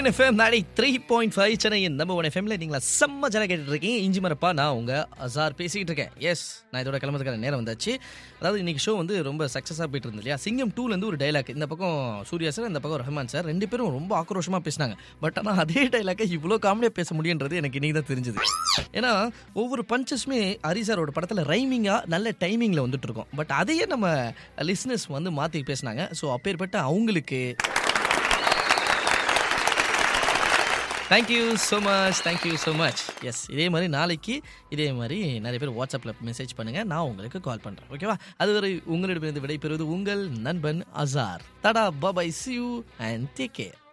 சூரியன் எஃப்எம் நாளை three point five சென்னையின் நம்ம ஒன் எஃப்எம்ல நீங்களா செம்ம ஜன கேட்டுட்டு இருக்கீங்க இஞ்சி மரப்பா நான் உங்க அசார் பேசிக்கிட்டு இருக்கேன் எஸ் நான் இதோட கிளம்புறதுக்கான நேரம் வந்தாச்சு அதாவது இன்னைக்கு ஷோ வந்து ரொம்ப சக்ஸஸாக போயிட்டு இருந்தது இல்லையா சிங்கம் டூலேருந்து ஒரு டைலாக் இந்த பக்கம் சூர்யா சார் இந்த பக்கம் ரஹ்மான் சார் ரெண்டு பேரும் ரொம்ப ஆக்ரோஷமாக பேசினாங்க பட் ஆனால் அதே டைலாக்கை இவ்வளோ காமெடியாக பேச முடியுன்றது எனக்கு இன்னைக்கு தான் தெரிஞ்சுது ஏன்னா ஒவ்வொரு பஞ்சஸுமே ஹரி சாரோட படத்தில் ரைமிங்காக நல்ல டைமிங்கில் வந்துட்டு இருக்கோம் பட் அதையே நம்ம லிஸ்னஸ் வந்து மாற்றி பேசினாங்க ஸோ அப்பேற்பட்ட அவங்களுக்கு thank you so much thank you so much yes இதே மாதிரி நாளைக்கு இதே மாதிரி நிறைய பேர் வாட்ஸ்அப்பில் மெசேஜ் பண்ணுங்கள் நான் உங்களுக்கு கால் பண்ணுறேன் ஓகேவா அதுவரை உங்களிடமிருந்து விடைபெறுவது உங்கள் நண்பன் அசார் தடா bye bye see you and take care